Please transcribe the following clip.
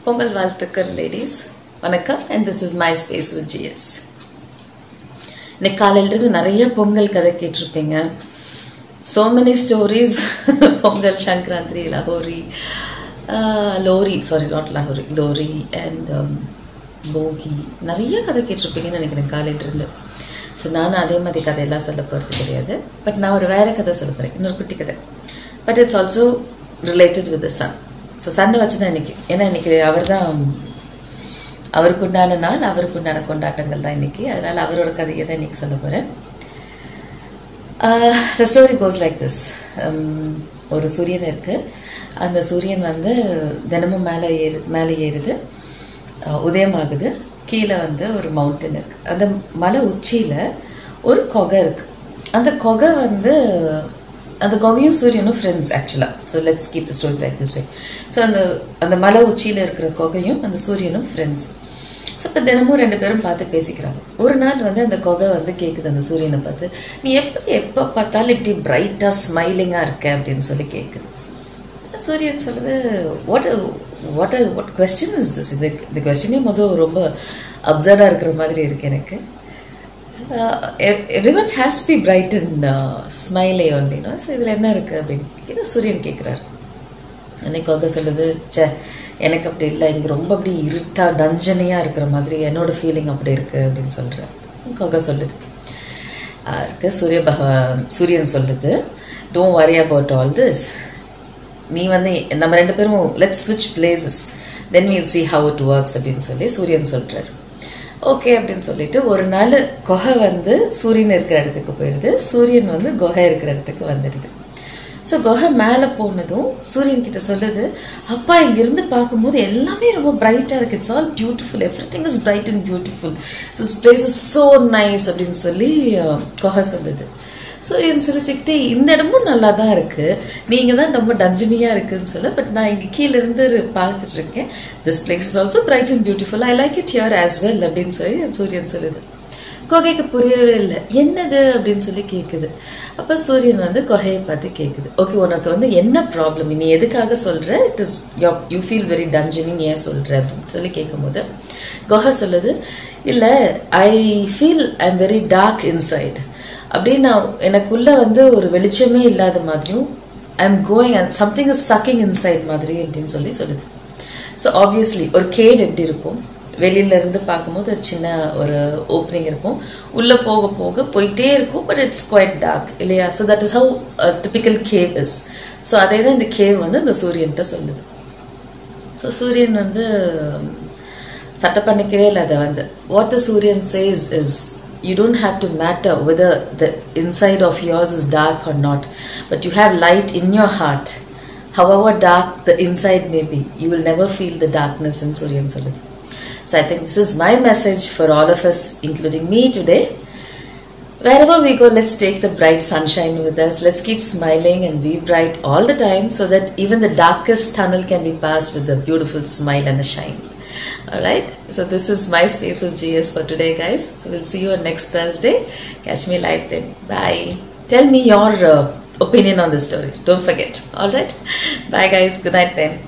பொங்கல் வாழ்த்துக்கள் லேடிஸ் வணக்கம் and this is my space with GS இன்னைக்கு காலையிலிருந்து நிறைய பொங்கல் கதை கேட்டிருப்பீங்க so many stories Pongal Sankranti Lahori Lohri sorry not Lahori Lohri and போகி நிறைய கதை கேட்டிருப்பீங்கன்னு நினைக்கிறேன் காலையிலிருந்து ஸோ நானும் அதே மாதிரி கதையெல்லாம் சொல்ல போகிறது கிடையாது பட் நான் ஒரு வேறு கதை சொல்ல போகிறேன் இன்னொரு குட்டி கதை but it's also related with the sun so சண்டை வச்சு தான் இன்னைக்கு ஏன்னா இன்னைக்கு அவர் தான் அவருக்கு உண்டான நாள் அவருக்கு உண்டான கொண்டாட்டங்கள் தான் இன்னைக்கு அதனால் அவரோட கதையை தான் இன்னைக்கு சொல்ல போகிறேன் the story goes like this ஒரு சூரியன் இருக்குது அந்த சூரியன் வந்து தினமும் மேலே ஏறு மேலே ஏறுது அஹ் உதயமாகுது கீழே வந்து ஒரு மவுண்டன் இருக்குது அந்த மலை உச்சியில் ஒரு கொகை இருக்குது அந்த கொகை வந்து அந்த கொகையும் சூரியனும் ஃப்ரெண்ட்ஸ் ஆக்சுவலாக so let's keep the story like this way so அந்த அந்த மலை உச்சியில் இருக்கிற கொகையும் அந்த சூரியனும் ஃப்ரெண்ட்ஸ் ஸோ இப்போ தினமும் ரெண்டு பேரும் பார்த்து பேசிக்கிறாங்க ஒரு நாள் வந்து அந்த கொகை வந்து கேட்குது அந்த சூரியனை பார்த்து நீ எப்படி எப்போ பார்த்தாலும் இப்படி பிரைட்டாக ஸ்மைலிங்காக இருக்க அப்படின்னு சொல்லி கேட்குது சூரியன் சொல்லுது what what what question is this இது இந்த கொஸ்டினே முதல் ரொம்ப அப்சர்வாக இருக்கிற மாதிரி இருக்கு எனக்கு everyone has to be bright in ஸ்மைலே ஒன்லினோ ஸோ இதில் என்ன இருக்குது அப்படின்னு இதை சூரியன் கேட்குறாரு அன்னைக்கு கொகை சொல்லுது சே எனக்கு அப்படி இல்லை இங்கே ரொம்ப அப்படி இருட்டாக டஞ்சனையாக இருக்கிற மாதிரி என்னோட ஃபீலிங் அப்படி இருக்குது அப்படின்னு சொல்கிறேன் கொகை சொல்லுது இருக்கு சூரிய பகவான் சூரியன் சொல்லுது don't worry about all this நீ வந்து நம்ம ரெண்டு பேரும் லெட் ஸ்விட்ச் places then we'll see how it works அப்படின்னு சொல்லி சூரியன் சொல்கிறாரு ஓகே அப்படின்னு சொல்லிட்டு ஒரு நாள் குகை வந்து சூரியன் இருக்கிற இடத்துக்கு போயிடுது சூரியன் வந்து குகை இருக்கிற இடத்துக்கு வந்துடுது ஸோ குகை மேலே போனதும் சூரியன் கிட்ட சொல்லுது அப்பா இங்கிருந்து பார்க்கும்போது எல்லாமே ரொம்ப பிரைட்டாக இருக்குது it's all beautiful everything is bright and beautiful so place is so nice அப்படின்னு சொல்லி குகை சொல்லுது சூரியன் சிரிச்சுக்கிட்டே இந்த இடமும் நல்லா தான் இருக்குது நீங்கள் தான் ரொம்ப டஞ்சனியாக இருக்குதுன்னு சொல்ல பட் நான் இங்கே கீழேருந்து பார்த்துட்டு இருக்கேன் this place is also bright and beautiful I like it யர் ஆஸ் வெல் அப்படின்னு சொல்லி சூரியன் சொல்லுது கொகைக்கு புரியவே இல்லை என்னது அப்படின்னு சொல்லி கேட்குது அப்போ சூரியன் வந்து கொகையை பார்த்து கேட்குது ஓகே உனக்கு வந்து என்ன ப்ராப்ளம் நீ எதுக்காக சொல்கிற it is you feel very dungeoning ஏன் சொல்கிற அப்படின்னு சொல்லி கேட்கும்போது கொகை சொல்லுது இல்லை I feel I am very dark inside அப்படியே நான் எனக்குள்ளே வந்து ஒரு வெளிச்சமே இல்லாத மாதிரியும் I am going and something is sucking inside மாதிரி அப்படின்னு சொல்லி சொல்லுது ஸோ ஆப்வியஸ்லி ஒரு கேவ் எப்படி இருக்கும் வெளியில இருந்து பார்க்கும்போது ஒரு சின்ன ஒரு ஓப்பனிங் இருக்கும் உள்ளே போக போக போயிட்டே இருக்கும் பட் இட்ஸ் குவைட் டார்க் இல்லையா so that is how typical cave is so அதே தான் இந்த கேவ் வந்து இந்த சூரியன்கிட்ட சொல்லுது ஸோ சூரியன் வந்து சட்டை பண்ணிக்கவே இல்லை அதை வந்து வாட் த சூரியன் says is you don't have to matter whether the inside of yours is dark or not but you have light in your heart however dark the inside may be you will never feel the darkness in suryan solid so i think this is my message for all of us including me today wherever we go let's take the bright sunshine with us let's keep smiling and be bright all the time so that even the darkest tunnel can be passed with a beautiful smile and a shine all right so this is my space of gs for today guys so we'll see you on next thursday catch me live then bye tell me your uh, opinion on this story don't forget all right bye guys good night then